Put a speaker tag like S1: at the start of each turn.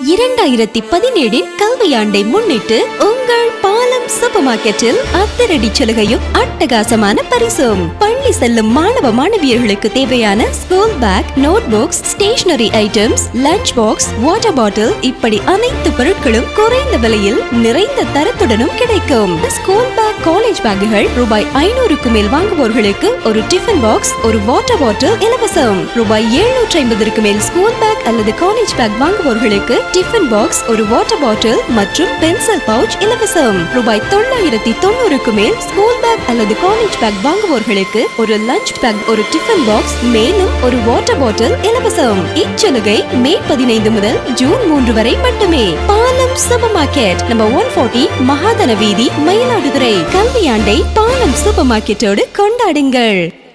S1: இரண்டாயிரத்தி பதினேழின் கல்வியாண்டை முன்னிட்டு உங்கள் பாலம் சூப்பர் மார்க்கெட்டில் அதிரடி சலுகையும் அட்டகாசமான பரிசும் பள்ளி செல்லும் மாணவ மாணவியர்களுக்கு தேவையான school bag note books stationery items lunch box water bottle இப்படி அனைத்து பொருட்களும் குறைந்த விலையில் நிறைந்த தரத்துடனும் கிடைக்கும் ஸ்கூல் பேக் காலேஜ் பேக்குகள் ரூபாய் ஐநூறுக்கு மேல் வாங்குவோர்களுக்கு ஒரு டிஃபன் பாக்ஸ் ஒரு வாட்டர் பாட்டில் இலவசம் ரூபாய் எழுநூற்றி ஐம்பதற்கு மேல் ஸ்கூல் பேக் அல்லது காலேஜ் பேக் வாங்குவோர்களுக்கு டிஃபன் பாக்ஸ் ஒரு வாட்டர் பாட்டில் மற்றும் பென்சில் பவுச் இலவசம் ரூபாய் தொள்ளாயிரத்தி தொண்ணூறுக்கு மேல் ஸ்கூல் பேக் அல்லது காலேஜ் பேக் வாங்குவோர்களுக்கு ஒரு லஞ்ச் பேக் ஒரு டிஃபன் பாக்ஸ் மேலும் ஒரு வாட்டர் பாட்டில் இலவசம் இச்சலுகை மே பதினைந்து முதல் ஜூன் மூன்று வரை மட்டுமே Balam super market number one forty Mahadana வீதி மயிலாடுதுறை கல்வியாண்டை பாலம் சூப்பர் மார்க்கெட்டோடு கொண்டாடுங்கள்